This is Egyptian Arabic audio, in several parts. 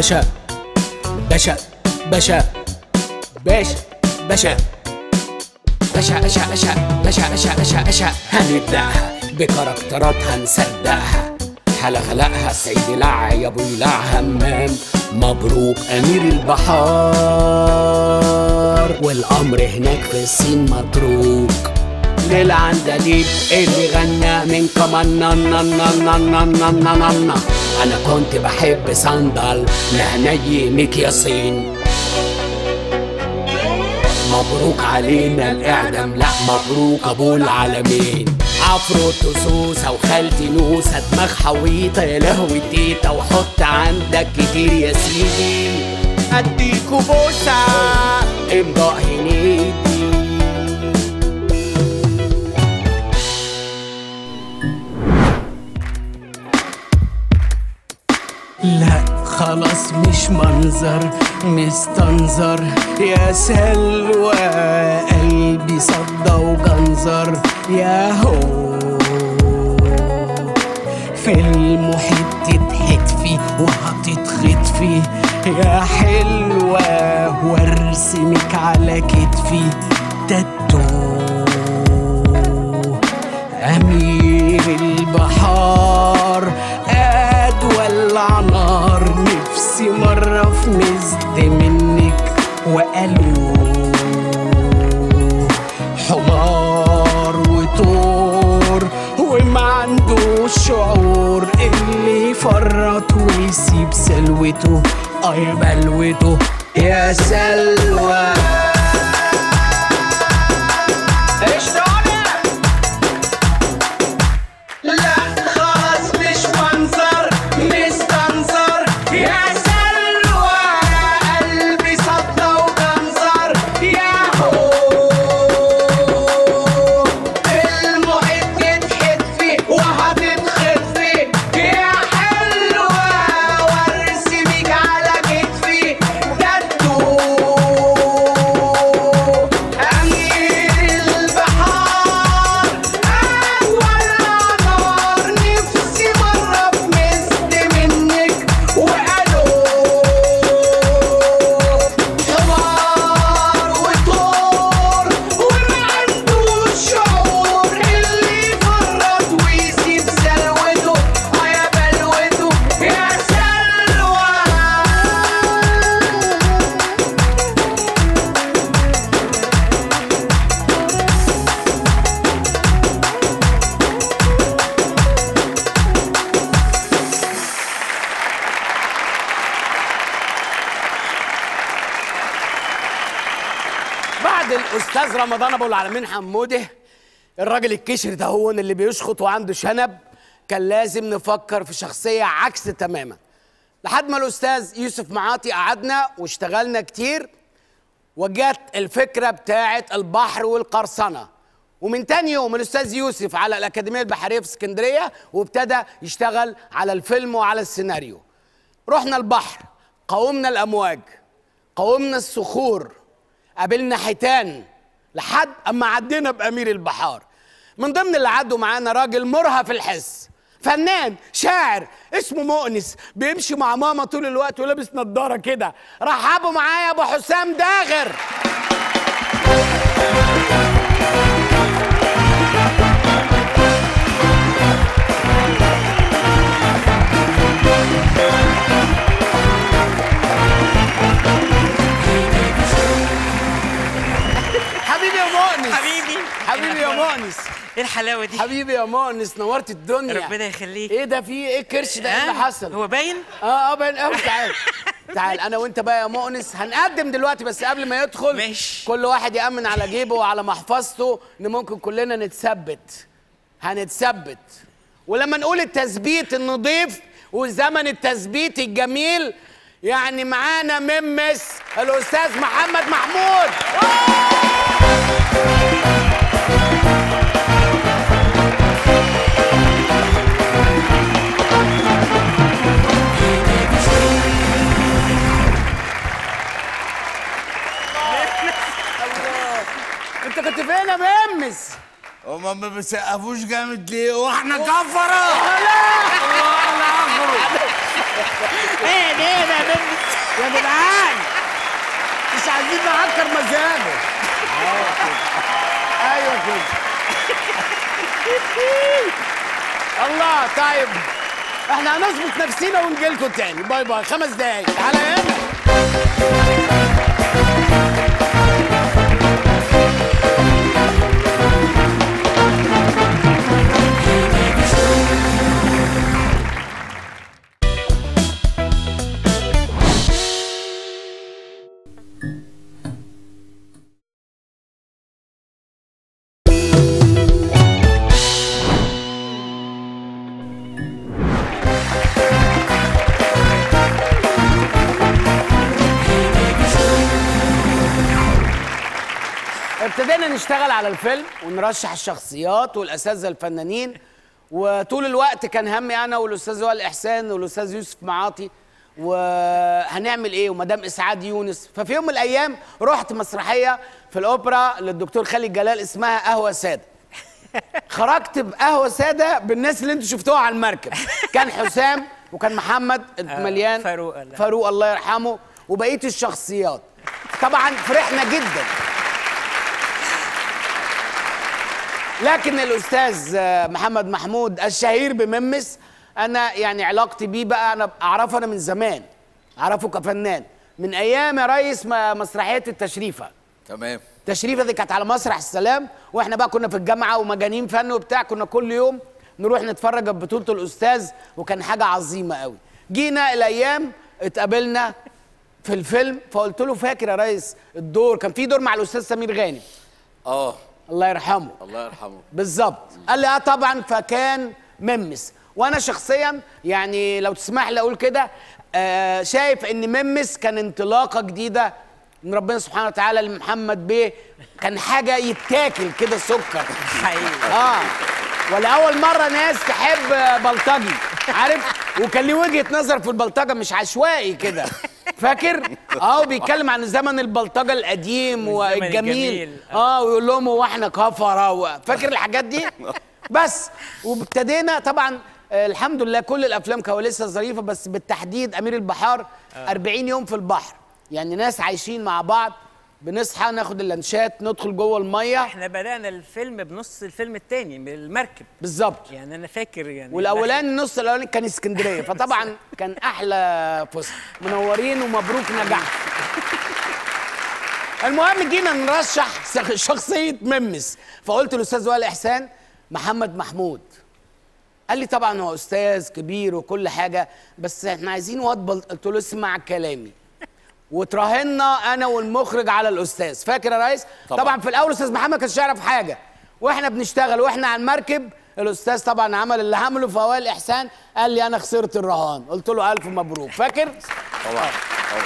باشا باشا باشا باشا باشا باشا باشا باشا باشا باشا باشا باشا هنبدأها بكاركترات هنصدقها حلا خلقها السيد لع يا ابو يلع همام مبروك امير البحار والامر هناك في الصين متروك للعندليب اللي غنى من كمان نا نا نا نا نا نا نا نا نا. انا كنت بحب صندل لهنيمك يا صين مبروك علينا الاعدام لا مبروك ابو العالمين عفروت سوسه وخالتي نوسه دماغ حويطه يا لهوي تيتا وحط عندك كتير يا سيدي اديكوا بوسه امضاء هنيدي لا خلاص مش منظر مستنظر يا سلوى قلبي صدى وجنظر يا هو في المحيط تتحتفي وهتتخطفي يا حلوة وارسمك على كتفي تاتو أمير البحار قاد ولع نار نفسي مرة في مزد منك وقالوا حمار وطور وما عندوش شعور اللي يفرط ويسيب سلوته اه يا بلوته يا سلوى لا خلاص مش منظر مستنظر يا سلوى قلبي صدى وجنظر يا هو المحيط تتحدفي وهتتخطفي يا حلوة وارسمك على كتفي جدو أمير البحار أول نار نفسي مرة بمثل منك وقالوا حمار وطور وما عندوش شعور اللي يفرط ويسيب سلوته اه يا بلوته يا سلوى بعد الاستاذ رمضان ابو العالمين حموده الراجل الكشر ده هو اللي بيشخط وعنده شنب كان لازم نفكر في شخصيه عكس تماما لحد ما الاستاذ يوسف معاطي قعدنا واشتغلنا كتير وجت الفكره بتاعه البحر والقرصنه ومن تاني يوم الاستاذ يوسف على الاكاديميه البحريه في اسكندريه وابتدى يشتغل على الفيلم وعلى السيناريو رحنا البحر قاومنا الامواج قاومنا الصخور قابلنا حيتان لحد اما عدينا بامير البحار من ضمن اللي عدوا معانا راجل مرهف الحس فنان شاعر اسمه مؤنس بيمشي مع ماما طول الوقت ولابس نضاره كده رحبوا معايا ابو حسام داغر حبيبي يا مؤنس حبيبي حبيبي يا مؤنس ايه الحلاوه دي حبيبي يا مؤنس نورت الدنيا ربنا يخليك ايه ده في ايه الكرش ده ايه اللي آه، حصل هو باين اه اه باين قوي تعال تعال انا وانت بقى يا مؤنس هنقدم دلوقتي بس قبل ما يدخل ماشي. كل واحد يامن على جيبه وعلى محفظته ان ممكن كلنا نتثبت هنتثبت ولما نقول التثبيت النظيف وزمن التثبيت الجميل يعني معانا ممس الاستاذ محمد محمود انت كنت فين يا ممس هما ما بيسقفوش جامد ليه واحنا كفره ايه ايه ده يا جدعان مش عايزين نعكر مزاجه ايوه كده الله طيب احنا هنظبط نفسينا ونجي لكم تاني باي باي خمس دقايق تعالى هنا ابتدينا نشتغل على الفيلم ونرشح الشخصيات والاساتذه الفنانين وطول الوقت كان همي انا والاستاذ وائل احسان والاستاذ يوسف معاطي وهنعمل ايه ومدام اسعاد يونس ففي يوم من الايام رحت مسرحيه في الاوبرا للدكتور خالد جلال اسمها قهوه ساده خرجت بقهوه ساده بالناس اللي انتوا شفتوها على المركب كان حسام وكان محمد مليان فاروق، لا. فاروق الله يرحمه وبقيه الشخصيات طبعا فرحنا جدا لكن الاستاذ آه، محمد محمود الشهير بممس انا يعني علاقتي بيه بقى انا اعرفه انا من زمان اعرفه كفنان من ايام يا ريس ما- مسرحيه التشريفه تمام التشريفه دي كانت على مسرح السلام واحنا بقى كنا في الجامعه ومجانين فن وبتاع كنا كل يوم نروح نتفرج ببطوله الاستاذ وكان حاجه عظيمه قوي جينا الايام اتقابلنا في الفيلم فقلت له فاكر يا ريس الدور كان في دور مع الاستاذ سمير غانم اه الله يرحمه الله يرحمه بالظبط قال لي اه طبعا فكان ممس وانا شخصيا يعني لو تسمح لي اقول كده آه شايف ان ممس كان انطلاقه جديده من ربنا سبحانه وتعالى لمحمد بيه كان حاجه يتاكل كده سكر حقيقي اه ولاول مره ناس تحب بلطجي عارف وكان ليه وجهه نظر في البلطجه مش عشوائي كده فاكر اه بيتكلم عن زمن البلطجه القديم والجميل الجميل. اه ويقول لهم هو احنا كفره و- فاكر الحاجات دي بس وابتدينا طبعا آه، الحمد لله كل الافلام كواليسها ظريفه بس بالتحديد امير البحار 40 يوم في البحر يعني ناس عايشين مع بعض بنصحى ناخد اللانشات ندخل جوه الميه احنا بدأنا الفيلم بنص الفيلم التاني من المركب بالظبط يعني انا فاكر يعني والاولاني النص الاولاني كان اسكندريه فطبعا كان احلى فسحه منورين ومبروك نجاح المهم جينا نرشح شخ- شخصيه ممس فقلت للاستاذ وائل احسان محمد محمود قال لي طبعا هو استاذ كبير وكل حاجه بس احنا عايزين واد بل- قلت له اسمع كلامي وتراهنا انا والمخرج على الاستاذ فاكر يا ريس طبعا, طبعاً. طبعا في الاول استاذ محمد كانش يعرف حاجه واحنا بنشتغل واحنا على المركب الاستاذ طبعا عمل اللي عمله في اوائل احسان قال لي انا خسرت الرهان قلت له الف مبروك فاكر طبعا طبعا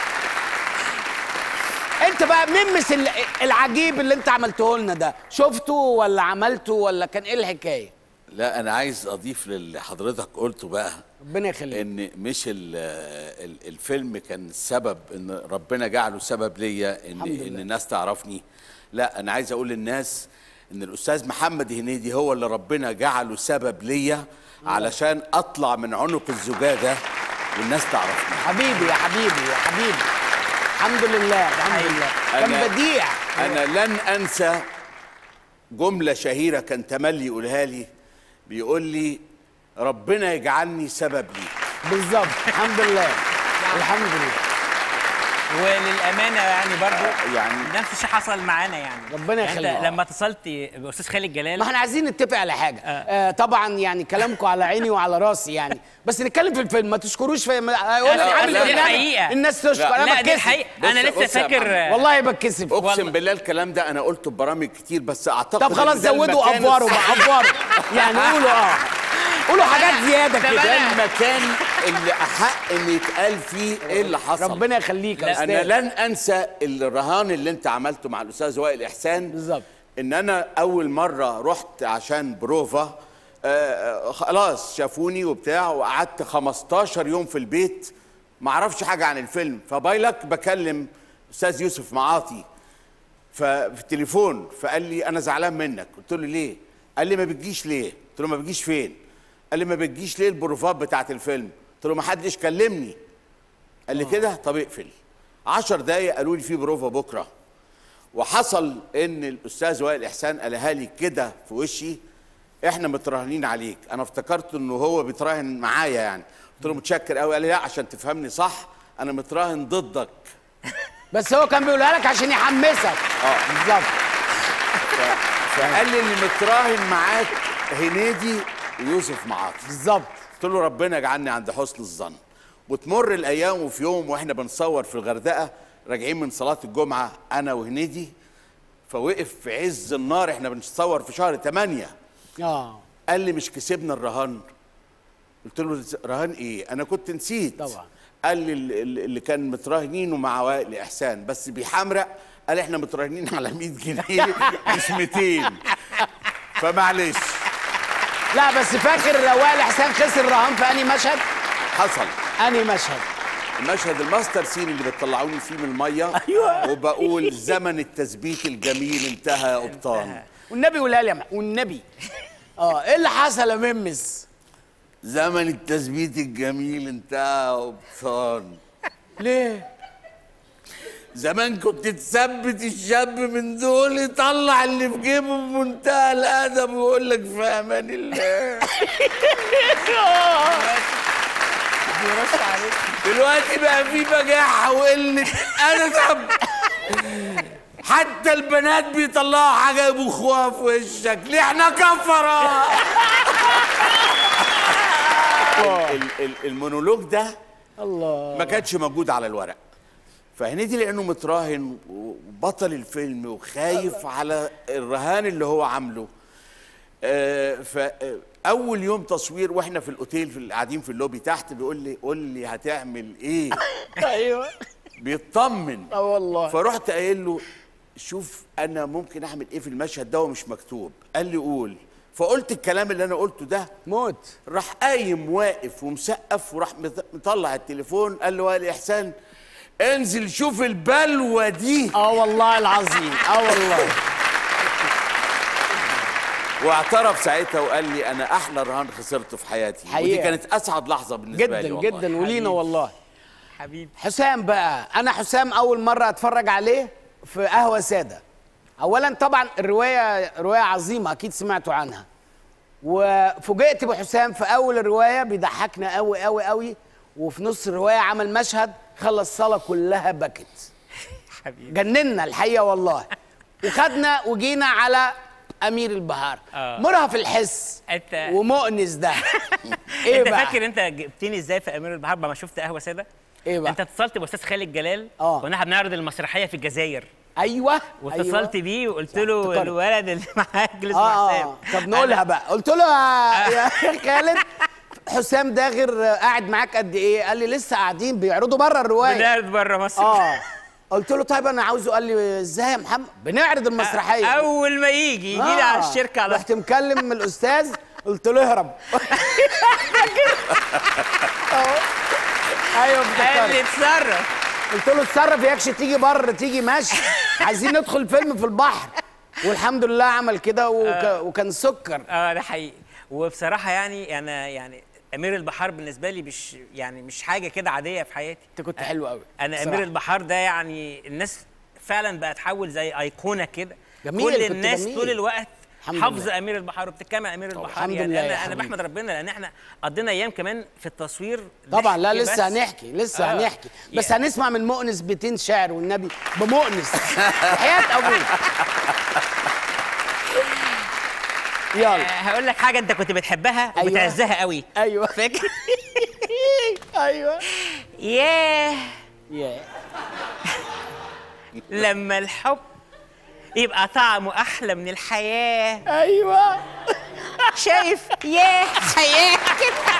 انت بقى ممس ال- العجيب اللي انت عملته لنا ده شفته ولا عملته ولا كان ايه الحكايه لا انا عايز اضيف للي حضرتك قلته بقى ربنا يخليك ان مش ال ال الفيلم كان سبب ان ربنا جعله سبب ليا ان الحمد لله. ان الناس تعرفني لا انا عايز اقول للناس ان الاستاذ محمد هنيدي هو اللي ربنا جعله سبب ليا علشان اطلع من عنق الزجاجه والناس تعرفني حبيبي يا حبيبي يا حبيبي الحمد لله الحمد لله كان أنا- بديع انا لن انسى جمله شهيره كان تملي يقولها لي بيقول لي ربنا يجعلني سبب ليك بالظبط الحمد لله الحمد لله وللامانه يعني برضو يعني نفس الشيء حصل معانا يعني ربنا يعني يخليك. أنت لما اتصلت باستاذ خالد جلال ما احنا عايزين نتفق على حاجه آه. طبعا يعني كلامكم على عيني وعلى راسي يعني بس نتكلم في الفيلم ما تشكروش في ما- يقول لا، لي عامل لا، دي برنامج، الحقيقة. الناس تشكر لا، انا لا دي بتكسف الحقيقه انا بص- لسه بص يا فاكر محمد. والله بتكسف اقسم بالله الكلام ده انا قلته ببرامج كتير بس اعتقد طب خلاص إن ده زودوا المكان افوروا بقى افوروا يعني قولوا اه قولوا حاجات زياده طب كده ده أنا- المكان اللي احق ان يتقال فيه ايه اللي حصل ربنا يخليك يا لا، استاذ انا لن انسى الرهان اللي انت عملته مع الاستاذ وائل احسان بالظبط. ان انا اول مره رحت عشان بروفا آه، آه، خلاص شافوني وبتاع وقعدت 15 يوم في البيت ما اعرفش حاجه عن الفيلم فبايلك بكلم استاذ يوسف معاطي ففي التليفون فقال لي انا زعلان منك قلت له ليه قال لي ما بتجيش ليه قلت له ما بتجيش فين قال لي ما بتجيش ليه البروفات بتاعت الفيلم قلت له ما حدش كلمني قال لي كده طب اقفل عشر دقايق قالوا لي في بروفا بكره وحصل ان الاستاذ وائل احسان قالها لي كده في وشي احنا متراهنين عليك انا افتكرت انه هو بيتراهن معايا يعني قلت له متشكر قوي قال لي لا عشان تفهمني صح انا متراهن ضدك بس هو كان بيقولها لك عشان يحمسك اه بالظبط فقال لي اللي متراهن معاك هنيدي ويوسف معاطي بالظبط قلت له ربنا يجعلني عند حسن الظن وتمر الايام وفي يوم واحنا بنصور في الغردقه راجعين من صلاه الجمعه انا وهنيدي فوقف في عز النار احنا بنصور في شهر 8 اه قال لي مش كسبنا الرهان قلت له رهان ايه انا كنت نسيت طبعا. قال لي ال- ال- اللي كان متراهنينه مع وائل احسان بس بيحمرق قال احنا متراهنين على 100 جنيه مش 200 فمعلش لا بس فاكر وائل حسين خسر رهان في انهي مشهد؟ حصل انهي مشهد؟ المشهد الماستر سين اللي بتطلعوني فيه من الميه أيوة. وبقول زمن التثبيت الجميل انتهى يا قبطان والنبي قولها لي يا مح- والنبي اه ايه اللي حصل يا ممس؟ زمن التثبيت الجميل انتهى يا قبطان ليه؟ زمان كنت تثبت الشاب من دول يطلع اللي في جيبه بمنتهى الادب ويقول لك في امان الله دلوقتي بقى في بجاحه وقله ادب حتى البنات بيطلعوا حاجه يبخوها في وشك ليه احنا كفره ال- ال- المونولوج ده الله ما كانش موجود على الورق فهنيدي لانه متراهن وبطل الفيلم وخايف على الرهان اللي هو عامله آه، فاول يوم تصوير واحنا في الاوتيل في قاعدين في اللوبي تحت بيقول لي قول لي هتعمل ايه ايوه بيطمن اه والله فرحت قايل له شوف انا ممكن اعمل ايه في المشهد ده ومش مكتوب قال لي قول فقلت الكلام اللي انا قلته ده موت راح قايم واقف ومسقف وراح مط- مطلع التليفون قال له وائل احسان انزل شوف البلوه دي اه والله العظيم اه والله واعترف ساعتها وقال لي انا احلى رهان خسرته في حياتي ودي حقيقة. كانت اسعد لحظه بالنسبه جدا لي والله. جدا ولينا والله حبيبي حسام بقى انا حسام اول مره اتفرج عليه في قهوه ساده اولا طبعا الروايه روايه عظيمه اكيد سمعتوا عنها وفوجئت بحسام في اول الروايه بيضحكنا قوي قوي قوي وفي نص الروايه عمل مشهد خلى الصاله كلها بكت حبيبي جننا الحقيقه والله وخدنا وجينا على امير البهار آه. مرهف الحس أنت- ومؤنس ده ايه انت بقى فاكر انت جبتني ازاي في امير البحر لما شفت قهوه ساده ايه بقى انت اتصلت باستاذ خالد جلال آه. واحنا بنعرض المسرحيه في الجزائر ايوه واتصلت أيوة. بيه وقلت له افتكرت. الولد اللي معاك اللي اسمه اه حسام اه طب نقولها بقى قلت له يا يا خالد حسام داغر قاعد معاك قد ايه قال لي لسه قاعدين بيعرضوا بره الروايه بنعرض بره مصر اه قلت له طيب انا عاوزه قال لي ازاي يا محمد بنعرض المسرحيه اول ما يجي يجي لي على الشركه على رحت مكلم الاستاذ قلت له اهرب أهو. ايوه قال لي افتكرت اتصرف قلت له اتصرف ياكش تيجي بر تيجي ماشي عايزين ندخل فيلم في البحر والحمد لله عمل كده وك... وكان سكر اه ده حقيقي وبصراحه يعني انا يعني امير البحار بالنسبه لي مش يعني مش حاجه كده عاديه في حياتي انت كنت حلو قوي انا بصراحة. امير البحار ده يعني الناس فعلا بقت تحول زي ايقونه كده جميل، كل كنت الناس جميل. طول الوقت الحمد حافظه لله. امير البحار وبتتكلم عن امير البحار الحمد يعني لله يا انا انا حبيبي. بحمد ربنا لان احنا قضينا ايام كمان في التصوير طبعا لا نحكي لسه بس. هنحكي لسه آه. هنحكي بس يعني- هنسمع من مؤنس بيتين شعر والنبي بمؤنس حياة ابوك يلا آه، هقول لك حاجه انت كنت بتحبها أيوة. وبتعزها قوي ايوه فاكر ايوه ياه يا لما الحب يبقى طعمه احلى من الحياه ايوه شايف ياه حياه كده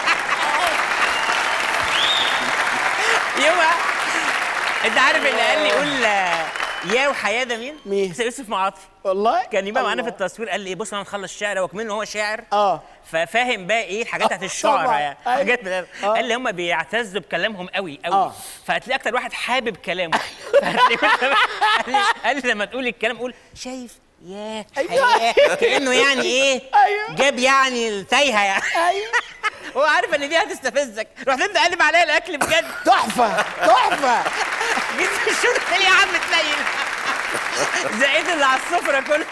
يوم انت عارف اللي قال لي قول آه، يا وحياه ده مين؟ مين؟ يوسف معاطي والله كان يبقى معانا في الله. التصوير قال لي بص انا هنخلص شعر هو كمان هو شاعر اه ففاهم بقى ايه الحاجات بتاعت آه، الشعراء طبعاً. يعني أيوة. حاجات بتاعت آه. قال لي هم بيعتزوا بكلامهم قوي قوي آه. فهتلاقي اكتر واحد حابب كلامه فهتلاقي كل ما- قال لي قال لي لما تقول الكلام قول شايف ياه أيوة. حياه كانه يعني ايه أيوة. جاب يعني التايهه يعني ايوه هو عارف ان دي هتستفزك رحت انت قلب عليا الاكل بجد تحفه تحفه جيت في الشغل قال لي يا عم تنيل زقيت اللي على السفره كله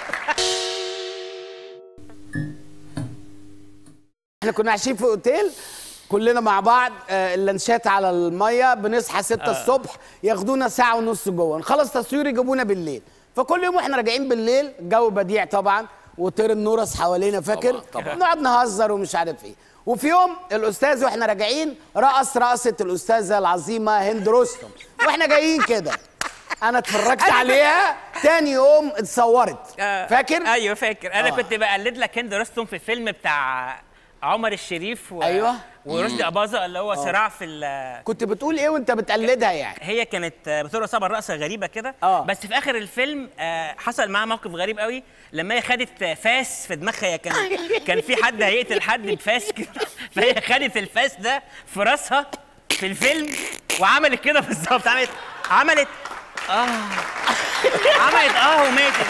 احنا كنا عايشين في اوتيل كلنا مع بعض آه، اللانشات على الميه بنصحى 6 الصبح ياخدونا ساعه ونص جوه نخلص تصوير يجيبونا بالليل فكل يوم واحنا راجعين بالليل الجو بديع طبعا وطير النورس حوالينا فاكر طبعاً، طبعاً. نقعد نهزر ومش عارف ايه وفي يوم الاستاذ واحنا راجعين رقص رقصه الاستاذه العظيمه هند رستم واحنا جايين كده انا اتفرجت عليها تاني يوم اتصورت آه، فاكر ايوه فاكر انا آه. كنت بقلد لك هند رستم في الفيلم بتاع عمر الشريف و... أيوة. ورشدي اباظه اللي هو صراع في ال... كنت بتقول ايه وانت بتقلدها يعني هي كانت بترقص طبعا رقصه غريبه كده آه. بس في اخر الفيلم آه، حصل معاها موقف غريب قوي لما هي خدت فاس في دماغها هي كان كان في حد هيقتل حد بفاس كده فهي خدت الفاس ده في راسها في الفيلم وعملت كده بالظبط عملت عملت اه عملت اه وماتت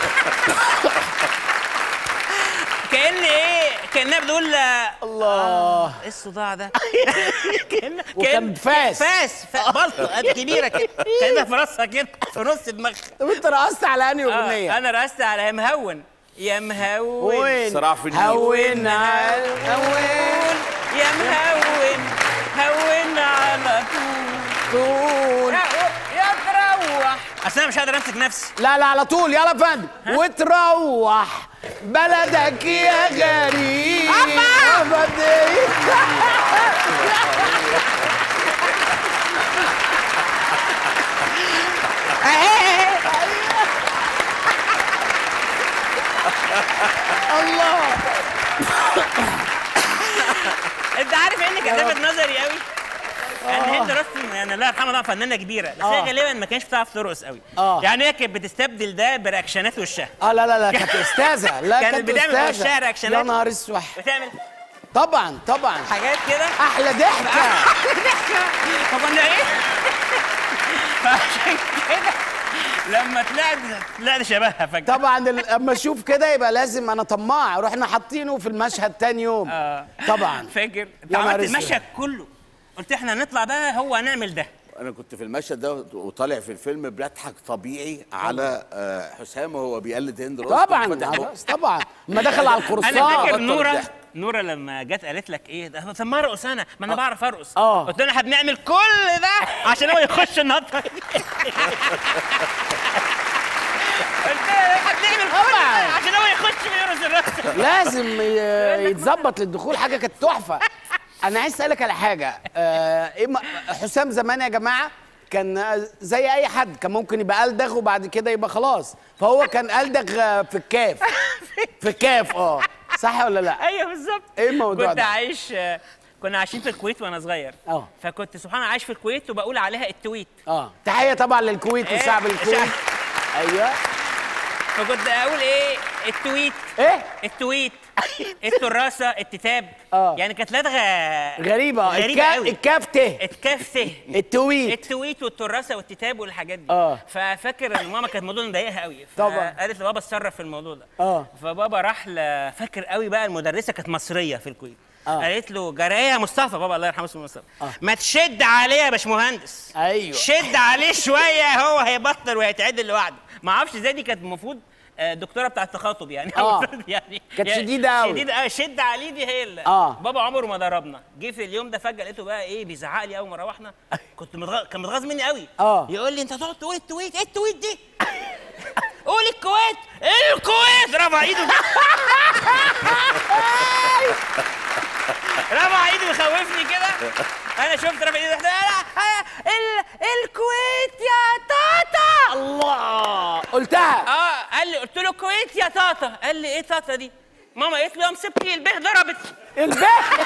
كأن ايه كأنها بتقول آه، الله ايه الصداع ده؟ كأن وكان كأن- فاس. فاس ف- بلطة قد كبيرة كده كأنها في راسها كده في نص دماغها طب انت رقصت على انهي آه، اغنيه؟ انا رقصت على يا مهون يا مهون وين؟ صراع في النيل. هون على هون يا مهون هون على طول طول يا تروح اصل انا مش قادر امسك نفسي لا لا على طول يلا يا فندم وتروح بلدك يا غريب أبدي. الله انت عارف ايه اللي كان لافت نظري قوي؟ ان هند رستم يعني الله يرحمها طبعا فنانه كبيره بس هي آه. غالبا ما كانتش بتعرف ترقص قوي آه. يعني هي كانت بتستبدل ده برياكشنات وشها اه لا لا لا كانت استاذه لا كانت كانت بتعمل في استاذه وشها رياكشنات. يا نهار اسود بتعمل طبعا طبعا حاجات كده احلى ضحكه فكنا ايه؟ فعشان كده لما طلعت طلعت شبهها فجأة طبعا ال- اما اشوف كده يبقى لازم انا طماع رحنا حاطينه في المشهد تاني يوم آه. طبعا فاكر انت يا نهار عملت اسود. المشهد كله قلت احنا هنطلع بقى هو هنعمل ده انا كنت في المشهد ده وطالع في الفيلم بضحك طبيعي على آه، حسام وهو بيقلد هند رستم طبعا فتح بقه. خلاص طبعا ما دخل على انا القرصان فاكر بطل نوره الضحك. نوره لما جت قالت لك ايه ده طب ما ارقص انا ما انا بعرف ارقص آه. قلت لها احنا بنعمل كل ده عشان هو يخش النطه دي. قلت لها احنا بنعمل كل ده عشان هو يخش ويرقص الرقصه لازم ي- يتظبط للدخول حاجه كانت تحفه انا عايز اسالك على حاجه آه إيه ما- حسام زمان يا جماعه كان آه، زي اي حد كان ممكن يبقى الدغ وبعد كده يبقى خلاص فهو كان الدغ آه، في الكاف في الكاف اه صح ولا لا ايوه بالظبط إيه الموضوع كنت ده؟ عايش كنا عايشين في الكويت وانا صغير اه. فكنت سبحان الله عايش في الكويت وبقول عليها التويت اه تحيه طبعا للكويت إيه؟ وشعب الكويت شعب- ايوه فكنت اقول ايه التويت ايه التويت التراسه التتاب اه. يعني كانت لدغه غريبه غريبه الكا... قوي الكاف ته الكاف ته التويت التويت والتراسه والتتاب والحاجات دي اه. ففاكر ان ماما كانت الموضوع ده مضايقها قوي طبعا. فقالت لبابا اتصرف في الموضوع ده اه. فبابا راح ل... فاكر قوي بقى المدرسه كانت مصريه في الكويت اه. قالت له جرايه مصطفى بابا الله يرحمه اسمه مصطفى ما تشد عليه يا باشمهندس ايوه شد عليه شويه هو هيبطل وهيتعدل لوحده ما اعرفش ازاي دي كانت المفروض آه، دكتوره بتاع التخاطب يعني آه. يعني كانت يعني شديدة أوي. شديده قوي شد عليه دي هي اللي آه. بابا عمره ما ضربنا جه في اليوم ده فجاه لقيته بقى ايه بيزعق لي اول ما روحنا كنت متغ... كان متغاظ مني قوي آه. يقول لي انت تقعد تقول التويت ايه التويت دي قول الكويت ايه الكويت رفع ايده رفع ايده يخوفني كده انا شفت رفع ايده لا لا ال... الكويت يا تاتا الله قلتها اه قال لي قلت له الكويت يا تاتا قال لي ايه تاتا دي ماما قالت له يا مسبتي البه ضربت الباقي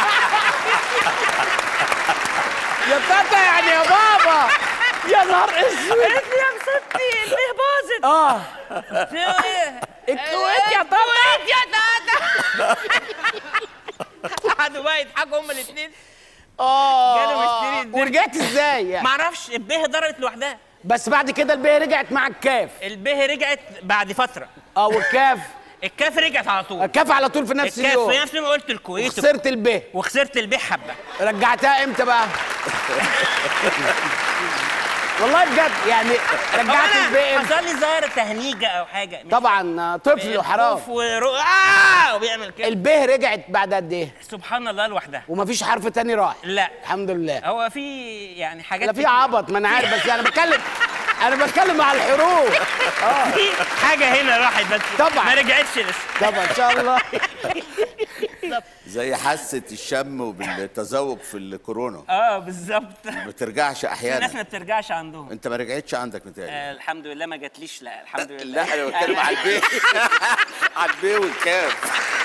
يا تاتا يعني يا بابا يا نهار اسود قالت لي يا مسبتي البه باظت اه قلت له ايه الكويت يا تاتا الكويت يا تاتا قعدوا بقى يضحكوا هما الاثنين اه جاله مشتري الدنيا. ورجعت ازاي يعني؟ معرفش البه ضربت لوحدها بس بعد كده الباقي رجعت مع الكاف البه رجعت بعد فتره اه والكاف الكاف رجعت على طول الكاف على طول في نفس الكاف اليوم في نفس اليوم قلت الكويت خسرت الب وخسرت البيه حبه رجعتها امتى بقى والله بجد يعني هو رجعت الب انا امتى حصل لي ظاهره تهنيجه او حاجه طبعا طفل وحرام خوف ورو... آه وبيعمل كده الب رجعت بعد قد ايه سبحان الله لوحدها ومفيش حرف تاني راح لا الحمد لله هو في يعني حاجات لا في كتير. عبط ما انا عارف بس انا بتكلم انا بتكلم على الحروف في حاجه هنا راحت بس طبعا. ما رجعتش لسه طبعا ان شاء الله زي حاسه الشم وبالتذوق في الكورونا اه بالظبط ما بترجعش في ناس احيانا ما بترجعش عندهم انت ما رجعتش عندك متهيألي آه الحمد لله ما جاتليش لا الحمد لله لا انا بتكلم على البيه على البيه والكاف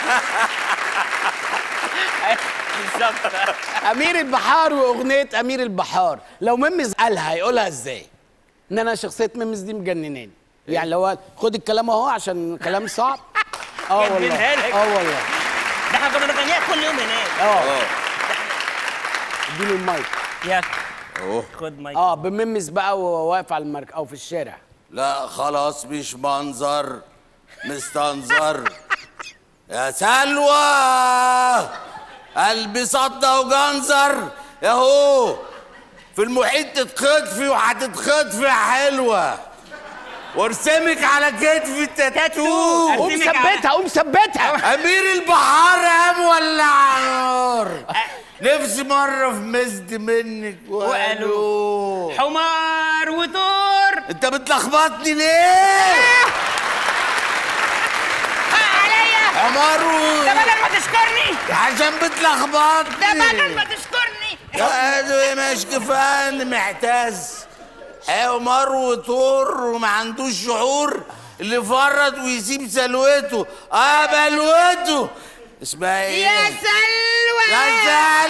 بالظبط امير البحار واغنيه امير البحار لو ميمز قالها هيقولها ازاي ان انا شخصيه ميمز دي مجنناني يعني لو قال خد الكلام اهو عشان كلام صعب اه والله جننها لك. اه والله ده احنا كنا بنغنيها كل يوم هناك اه اديني المايك يا اهو خد مايك اه بميمز بقى وهو واقف على المركب او في الشارع لا خلاص مش منظر مستنظر يا سلوى قلبي صدى وجنزر ياهو في المحيط تتخطفي وهتتخطفي يا حلوة وارسمك على كتفي تاتو قوم أرسمك على- ثبتها قوم ثبتها امير البحار قام ولع نار نفسي مرة في مزد منك وقالوا حمار وثور انت بتلخبطني ليه؟ عليا حمار ده و... بدل ما تشكرني عشان بتلخبطني ده بدل ما تشكرني قالوا ايه مش كفايه إن معتز حمار وطور وما عندوش شعور اللي فرط ويسيب سلوته اه بلوته اسمها ايه؟ يا سلوى يا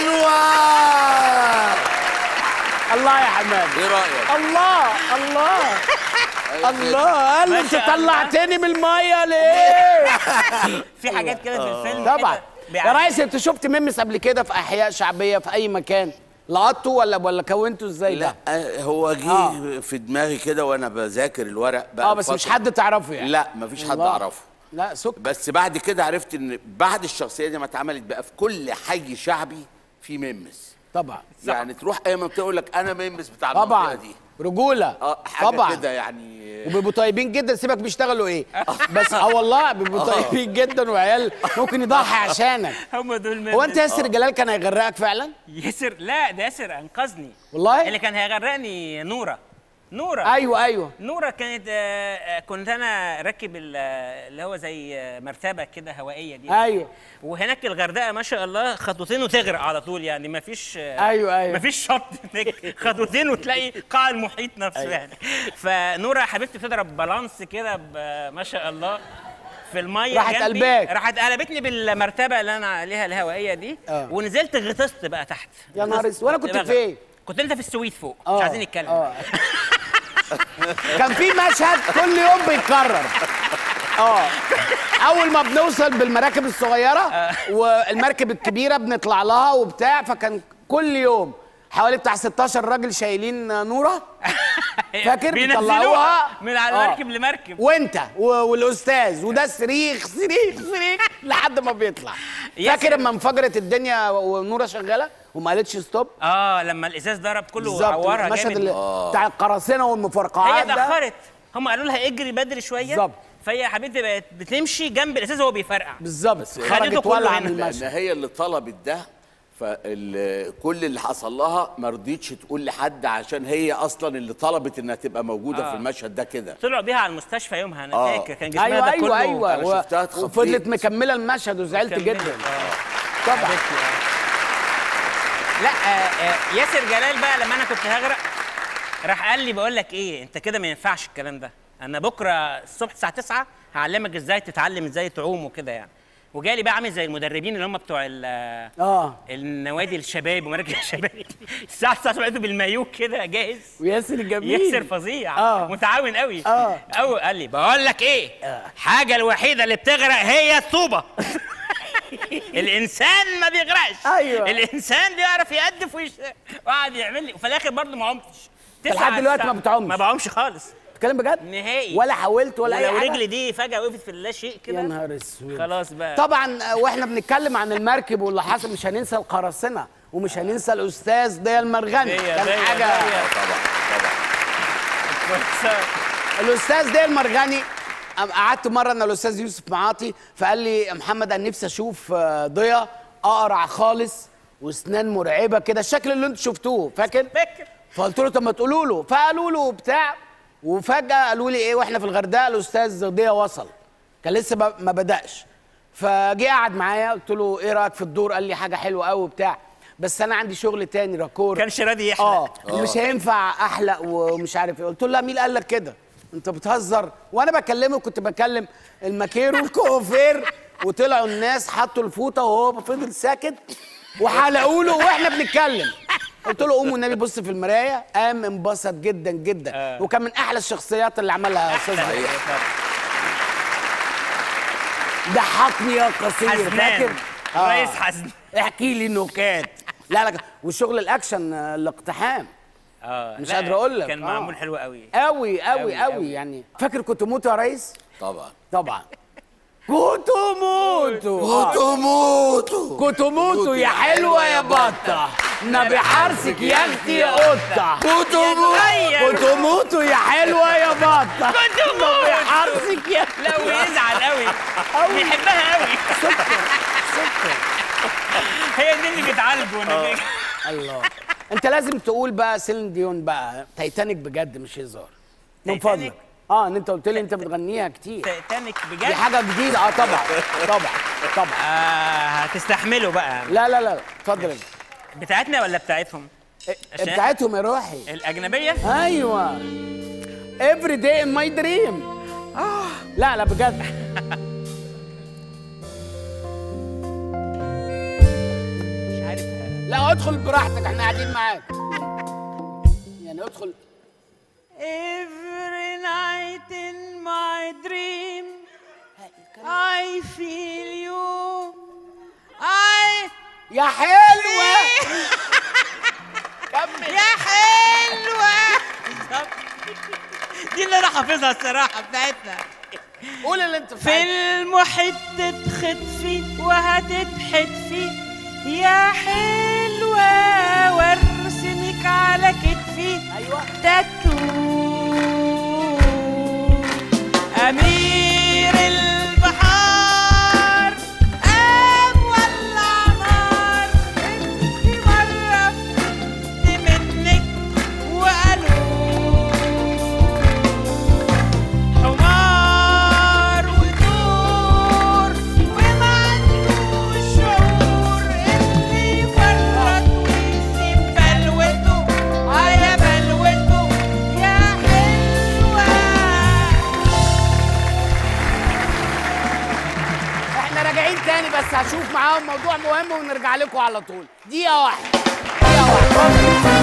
سلوى الله يا حماد ايه رايك؟ الله الله الله قال ما انت شاء الله. طلعتني من الميه ليه في حاجات كده في الفيلم طبعا كده يا بيعمل- ريس انت شفت ميمس قبل كده في احياء شعبيه في اي مكان لقطته ولا ولا كونته ازاي لا ده آه، هو جه آه. في دماغي كده وانا بذاكر الورق بقى اه بس مش فترة. حد تعرفه يعني لا مفيش حد الله. اعرفه لا سك بس بعد كده عرفت ان بعد الشخصيه دي ما اتعملت بقى في كل حي شعبي في ممس طبعا يعني تروح اي منطقه يقول لك انا ممس بتاع المنطقه طبعا دي رجوله اه حاجه طبعا كده يعني وبيبقوا طيبين جدا سيبك بيشتغلوا ايه بس اه والله بيبقوا طيبين جدا وعيال ممكن يضحي عشانك هم دول هو انت مين؟ ياسر جلال كان هيغرقك فعلا ياسر لا ده ياسر انقذني والله اللي كان هيغرقني نوره نوره ايوه ايوه نوره كانت آه، آه، كنت انا راكب ال- آه، اللي هو زي آه، مرتبه كده هوائيه دي ايوه وهناك الغردقه ما شاء الله خطوتين وتغرق على طول يعني ما فيش أيوة، أيوة. ما فيش شط هناك خطوتين وتلاقي قاع المحيط نفسه يعني فنوره حبيبتي بتضرب بالانس كده ب- ما شاء الله في الميه راحت جنبي. قلباك. راحت قلبتني بالمرتبه اللي انا عليها الهوائيه دي آه. ونزلت غطست بقى تحت يا نهار غطست. اسود. وأنا كنت بغرق. فين؟ كنت انت في السويت فوق آه، مش عايزين نتكلم آه. كان في مشهد كل يوم بيتكرر اه اول ما بنوصل بالمراكب الصغيره والمركب الكبيره بنطلع لها وبتاع فكان كل يوم حوالي بتاع 16 راجل شايلين نوره فاكر بينزلوها بيطلعوها من على آه. مركب لمركب وانت و- والاستاذ وده صريخ صريخ صريخ لحد ما بيطلع ياسر. فاكر لما انفجرت الدنيا ونوره شغاله وما قالتش ستوب اه لما الازاز ضرب كله بالظبط عورها المشهد جامد اللي بتاع القراصنه هي والمفرقعات ده اتاخرت هم قالوا لها اجري بدري شويه بالظبط. فهي يا حبيبتي بقت بتمشي جنب الازاز وهو بيفرقع بالظبط خدته خرجت كله ولع هنا. من لان المشهد هي اللي طلبت ده فكل اللي حصل لها ما رضيتش تقول لحد عشان هي اصلا اللي طلبت انها تبقى موجوده آه. في المشهد ده كده طلعوا بيها على المستشفى يومها انا آه. فاكر كان جسمها ايوه ده ايوه كله ايوه أنا و- شفتها اتخضيت. وفضلت مكمله المشهد وزعلت مكملة. جدا آه. طبعا حبيبتي، آه. لا آه آه ياسر جلال بقى لما انا كنت هغرق راح قال لي بقول لك ايه انت كده ما ينفعش الكلام ده انا بكره الصبح الساعه 9 هعلمك ازاي تتعلم ازاي تعوم وكده يعني وجالي بقى عامل زي المدربين اللي هم بتوع ال- اه النوادي الشباب ومراكز الشباب الساعه 9 لقيته بالمايو كده جاهز وياسر الجميل ياسر فظيع آه. متعاون قوي آه. أو قال لي بقول لك ايه حاجه الوحيده اللي بتغرق هي الطوبه الانسان ما بيغرقش أيوة. الانسان بيعرف يقدف ويش وقعد يعمل لي وفي الاخر برضه ما عمتش لحد تسعة دلوقتي ساعات. ما بتعومش. ما بعومش خالص بتتكلم بجد نهائي ولا حاولت ولا اي ولو حاجه رجلي دي فجاه وقفت في اللا شيء يا كده نهار اسود خلاص بقى طبعا آه، واحنا بنتكلم عن المركب واللي حصل مش هننسى القراصنه ومش هننسى الاستاذ ضياء المرغني ديا- كان ديا- حاجه ديا. طبعا طبعا الاستاذ ضياء المرغني أم- قعدت مره انا الاستاذ يوسف معاطي فقال لي يا محمد انا نفسي اشوف آه، ضياء اقرع خالص واسنان مرعبه كده الشكل اللي انتوا شفتوه فاكر فاكر فقلت له طب ما تقولوا له فقالوا له بتاع وفجاه قالوا لي ايه واحنا في الغردقه الاستاذ ضياء وصل كان لسه ب- ما بداش فجه قعد معايا قلت له ايه رايك في الدور قال لي حاجه حلوه قوي وبتاع بس انا عندي شغل تاني راكور كانش راضي يحلق اه ومش هينفع احلق ومش عارف ايه قلت له لا مين قال لك كده انت بتهزر وانا بكلمه كنت بكلم الماكير والكوافير وطلعوا الناس حطوا الفوطه وهو فضل ساكت وحلقوا له واحنا بنتكلم قلت له قوم والنبي بص في المرايه قام انبسط جدا جدا آه. وكان من احلى الشخصيات اللي عملها يا استاذ ضياء. ضحكني يا قصير حزنان فاكر رئيس حزن احكي لي نكات لا لا وشغل الاكشن آه، الاقتحام اه مش لا، قادر أقول لك. كان آه. معمول حلو قوي قوي قوي أوي، قوي أوي. يعني فاكر كنت موت يا ريس طبعا طبعا كنت موتو كنتوا موتوا كنت موتو يا حلوه يا بطه نبي حرسك يا اختي يا قطه كنت يتغير. كنت موتو يا حلوه يا بطه كنت نبي موت. حرسك يا لا ويزعل قوي أوي. بيحبها قوي سكر سكر هي دي اللي بتعالجه إنه بي- الله انت لازم تقول بقى سيلين ديون بقى تايتانيك بجد مش هزار من تايتانيك؟ فضلك اه ان انت قلت لي انت بتغنيها كتير تايتانيك دي بجد حاجه جديده اه طبعا طبعا طبعا آه هتستحملوا بقى لا لا لا اتفضل انت. بتاعتنا ولا بتاعتهم عشان- بتاعتهم يا روحي الاجنبيه ايوه every day in my dream لا لا بجد مش عارف لا ادخل براحتك احنا قاعدين معاك يعني ادخل Every night in my dream I feel you I يا حلوه كمل يا حلوة دي اللي انا حافظها الصراحة بتاعتنا قول اللي انت في المحيط تتخطفي وهتتحدفي يا حلوة وارسمك على كتفي ايوه تاتو أمير البحار قام ولع نار انتي مرة فهمت منك وقالوا حمار ودور وما عندوش شعور اللي يفرط ويسيب بلوته اه يا بلوته يا حلوه احنا راجعين تاني بس هشوف معاهم موضوع مهم ونرجع لكم على طول دقيقه واحده دقيقه واحده